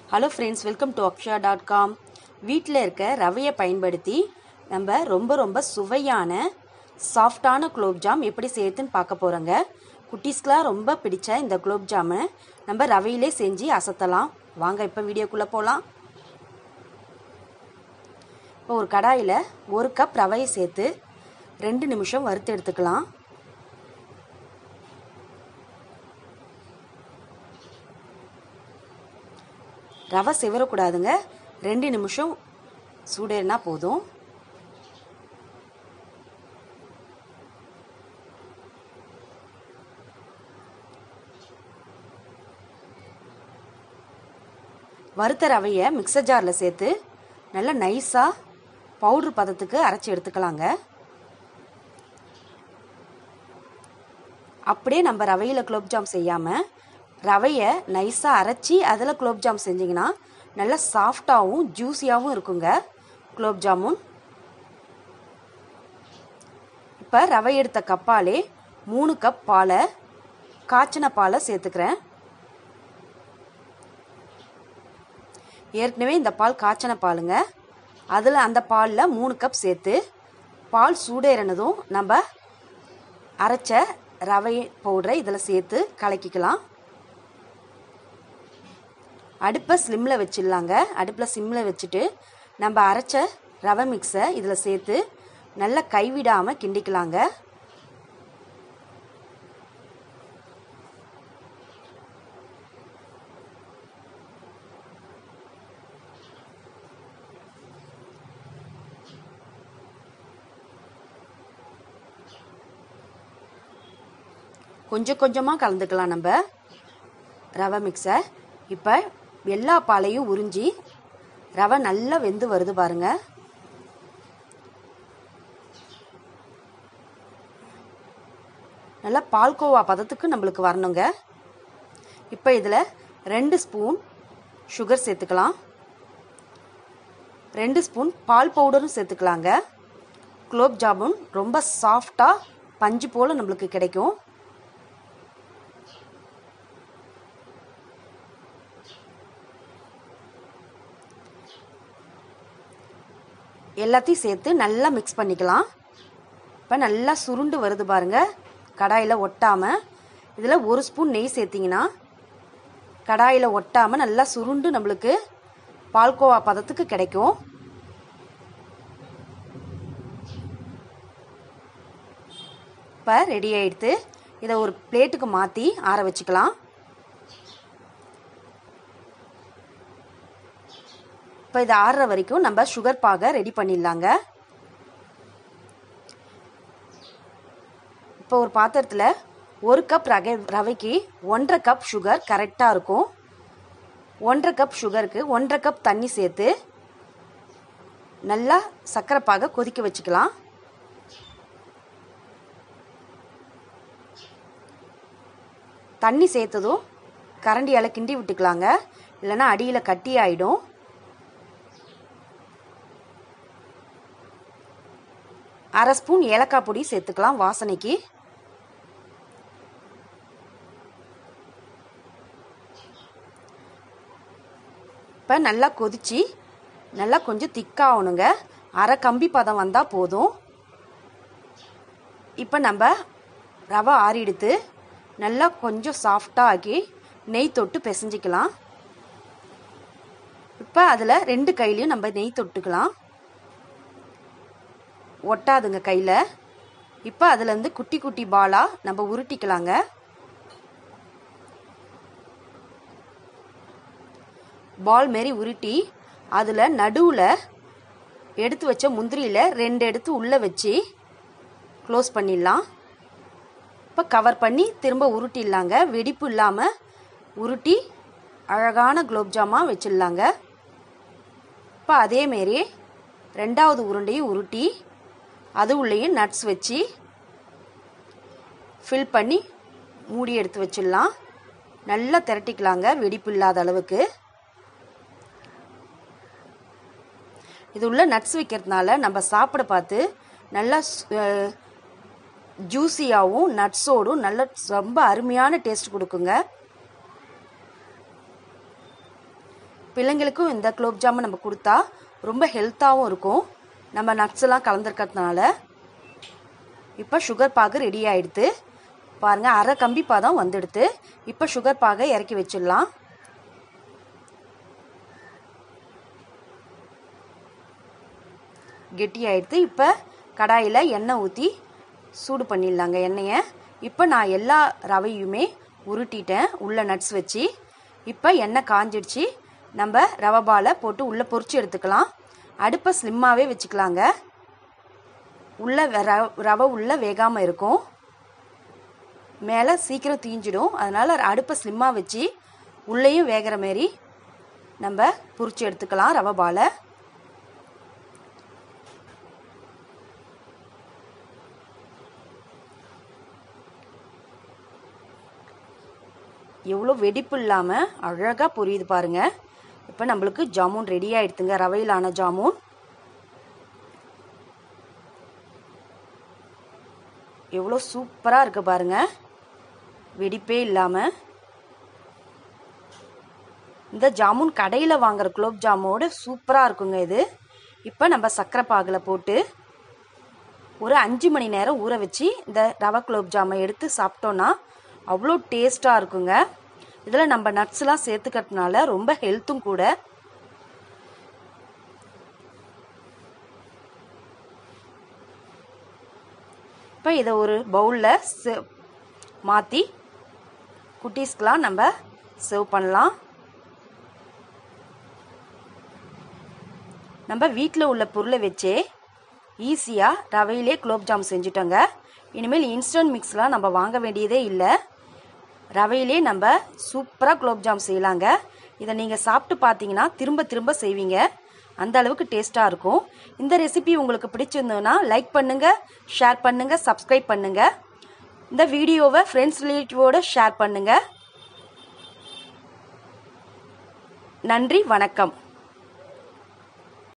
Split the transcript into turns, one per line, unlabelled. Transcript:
hello friends welcome to Akshaya dot com வீட்டில் இருக்க ரவையை பயன்படுத்தி நம்ம ரொம்ப ரொம்ப சுவையான சாஃப்டான குலோப்ஜாம் எப்படி செய்யறதுன்னு பார்க்க போகிறோங்க குட்டீஸ்க்கெலாம் ரொம்ப பிடிச்ச இந்த குலோப்ஜாமை நம்ம ரவையிலே செஞ்சு அசத்தலாம் வாங்க இப்போ வீடியோக்குள்ளே போகலாம் இப்போ ஒரு கடாயில் ஒரு கப் ரவையை சேர்த்து ரெண்டு நிமிஷம் வறுத்து எடுத்துக்கலாம் ரவை சிவரக்கூடாதுங்க ரெண்டு நிமிஷம் சூடேறினா போதும் வறுத்த ரவையை மிக்சர் ஜாரில் சேர்த்து நல்லா நைஸாக பவுட்ரு பதத்துக்கு அரைச்சி எடுத்துக்கலாங்க அப்படியே நம்ம ரவையில் குலோப்ஜாம் செய்யாமல் ரவையை நைஸாக அரைச்சி அதில் குலோப்ஜாம் செஞ்சிங்கன்னா நல்லா சாஃப்டாகவும் ஜூஸியாகவும் இருக்குங்க குலோப்ஜாமுன் இப்போ ரவை எடுத்த கப்பாலே மூணு கப் பாலை காய்ச்சின பாலை சேர்த்துக்கிறேன் ஏற்கனவே இந்த பால் காய்ச்சின பாலுங்க அதில் அந்த பாலில் மூணு கப் சேர்த்து பால் சூடேறினதும் நம்ம அரைச்ச ரவை பவுடரை இதில் சேர்த்து கலக்கிக்கலாம் அடுப்பை ஸ்லிம்மில் வச்சிடலாங்க அடுப்பில் சிம்மில் வச்சுட்டு நம்ம அரைச்ச ரவை மிக்ஸை இதில் சேர்த்து நல்லா கைவிடாமல் கிண்டிக்கலாங்க கொஞ்சம் கொஞ்சமாக கலந்துக்கலாம் நம்ம ரவை மிக்ஸை இப்போ எல்லா பாலையும் உறிஞ்சி ரவை நல்லா வெந்து வருது பாருங்க நல்லா பால்கோவா பதத்துக்கு நம்மளுக்கு வரணுங்க இப்போ இதில் ரெண்டு ஸ்பூன் சுகர் சேர்த்துக்கலாம் ரெண்டு ஸ்பூன் பால் பவுடரும் சேர்த்துக்கலாங்க குலோப் ஜாமுன் ரொம்ப சாஃப்டாக பஞ்சு போல் நம்மளுக்கு கிடைக்கும் எல்லாத்தையும் சேர்த்து நல்லா மிக்ஸ் பண்ணிக்கலாம் இப்போ நல்லா சுருண்டு வருது பாருங்கள் கடாயில் ஒட்டாமல் இதில் ஒரு ஸ்பூன் நெய் சேர்த்திங்கன்னா கடாயில் ஒட்டாமல் நல்லா சுருண்டு நம்மளுக்கு பால்கோவா பதத்துக்கு கிடைக்கும் இப்போ ரெடி ஆகிடுத்து இதை ஒரு பிளேட்டுக்கு மாற்றி ஆற வச்சுக்கலாம் இப்போ இது ஆறுற வரைக்கும் நம்ம சுகர் பாகை ரெடி பண்ணிடலாங்க இப்போ ஒரு பாத்திரத்தில் ஒரு கப் ரகை ரவைக்கு ஒன்றரை கப் சுகர் கரெக்டாக இருக்கும் ஒன்றரை கப் சுகருக்கு ஒன்றரை கப் தண்ணி சேர்த்து நல்லா சர்க்கரை பாகை கொதிக்க வச்சுக்கலாம் தண்ணி சேர்த்ததும் கரண்டியால் கிண்டி விட்டுக்கலாங்க இல்லைன்னா அடியில் கட்டி ஆகிடும் அரை ஸ்பூன் ஏலக்காய் பொடி சேர்த்துக்கலாம் வாசனைக்கு இப்போ நல்லா கொதிச்சு நல்லா கொஞ்சம் திக்காகணுங்க அரை கம்பி பதம் வந்தால் போதும் இப்போ நம்ம ரவை ஆறிடுத்து நல்லா கொஞ்சம் சாஃப்டாக ஆக்கி நெய் தொட்டு பிசைஞ்சிக்கலாம் இப்போ அதில் ரெண்டு கையிலையும் நம்ம நெய் தொட்டுக்கலாம் ஒட்டாதுங்க கையில் இப்போ அதுலேருந்து குட்டி குட்டி பாலாக நம்ம உருட்டிக்கலாங்க பால் மாரி உருட்டி அதில் நடுவில் எடுத்து வச்ச முந்திரியில் ரெண்டு எடுத்து உள்ளே வச்சு க்ளோஸ் பண்ணிடலாம் இப்போ கவர் பண்ணி திரும்ப உருட்டிடலாங்க வெடிப்பு இல்லாமல் உருட்டி அழகான குலோப்ஜாமாக வச்சிடலாங்க இப்போ அதேமாரி ரெண்டாவது உருண்டையும் உருட்டி அது உள்ளேயும் நட்ஸ் வச்சு ஃபில் பண்ணி மூடி எடுத்து வச்சிடலாம் நல்லா திரட்டிக்கலாங்க வெடிப்பு இல்லாத அளவுக்கு இது உள்ள நட்ஸ் வைக்கிறதுனால நம்ம சாப்பிட பார்த்து நல்லா ஜூஸியாகவும் நட்ஸோடும் நல்ல ரொம்ப அருமையான டேஸ்ட் கொடுக்குங்க பிள்ளைங்களுக்கும் இந்த குலோப் ஜாமுன் நம்ம கொடுத்தா ரொம்ப ஹெல்த்தாகவும் இருக்கும் நம்ம நட்ஸ் எல்லாம் கலந்துருக்கிறதுனால இப்போ சுகர் பாகு ரெடி ஆயிடுத்து பாருங்கள் அரை கம்பி பாதம் வந்துடுத்து இப்போ சுகர் பாகை இறக்கி வச்சிடலாம் கெட்டி ஆயிடுத்து இப்போ கடாயில் எண்ணெய் ஊற்றி சூடு பண்ணிடலாங்க எண்ணெயை இப்போ நான் எல்லா ரவையுமே உருட்டிட்டேன் உள்ள நட்ஸ் வச்சு இப்போ எண்ணெய் காஞ்சிடுச்சு நம்ம ரவை பாலை போட்டு உள்ளே பொரிச்சு எடுத்துக்கலாம் அடுப்பை ஸ்லிம்மாகவே வச்சுக்கலாங்க உள்ள ரவை உள்ள வேகாமல் இருக்கும் மேலே சீக்கிரம் தீஞ்சிடும் அதனால் அடுப்பை ஸ்லிம்மாக வச்சு உள்ளேயும் வேகிற மாரி நம்ம பொரிச்சு எடுத்துக்கலாம் ரவை பாலை எவ்வளோ வெடிப்பு இல்லாமல் அழகாக பொரியுது பாருங்க இப்போ நம்மளுக்கு ஜாமுன் ரெடி ஆயிடுத்துங்க ரவையிலான ஜாமுன் எவ்வளோ சூப்பராக இருக்கு பாருங்க வெடிப்பே இல்லாமல் இந்த ஜாமுன் கடையில் வாங்குற குலோப் ஜாமோட சூப்பராக இருக்குங்க இது இப்போ நம்ம சர்க்கரை பாகில் போட்டு ஒரு அஞ்சு மணி நேரம் ஊற வச்சு இந்த ரவை குலோப் ஜாமை எடுத்து சாப்பிட்டோன்னா அவ்வளோ டேஸ்ட்டாக இருக்குங்க இதில் நம்ம நட்ஸ்லாம் சேர்த்துக்கிறதுனால ரொம்ப ஹெல்த்தும் கூட இப்போ இதை ஒரு பவுலில் மாற்றி குட்டீஸ்க்கெலாம் நம்ம சர்வ் பண்ணலாம் நம்ம வீட்டில் உள்ள பொருளை வச்சே ஈஸியாக ரவையிலே குலோப் ஜாம் செஞ்சுட்டோங்க இனிமேல் இன்ஸ்டன்ட் மிக்ஸ்லாம் நம்ம வாங்க வேண்டியதே இல்லை ரவையிலே நம்ம சூப்பராக குலோப் ஜாம் செய்யலாங்க இதை நீங்கள் சாப்பிட்டு பார்த்தீங்கன்னா திரும்ப திரும்ப செய்வீங்க அந்த அளவுக்கு டேஸ்ட்டாக இருக்கும் இந்த ரெசிபி உங்களுக்கு பிடிச்சிருந்ததுன்னா லைக் பண்ணுங்கள் ஷேர் பண்ணுங்கள் சப்ஸ்கிரைப் பண்ணுங்கள் இந்த வீடியோவை ஃப்ரெண்ட்ஸ் ரிலேட்டிவோடு ஷேர் பண்ணுங்கள் நன்றி வணக்கம்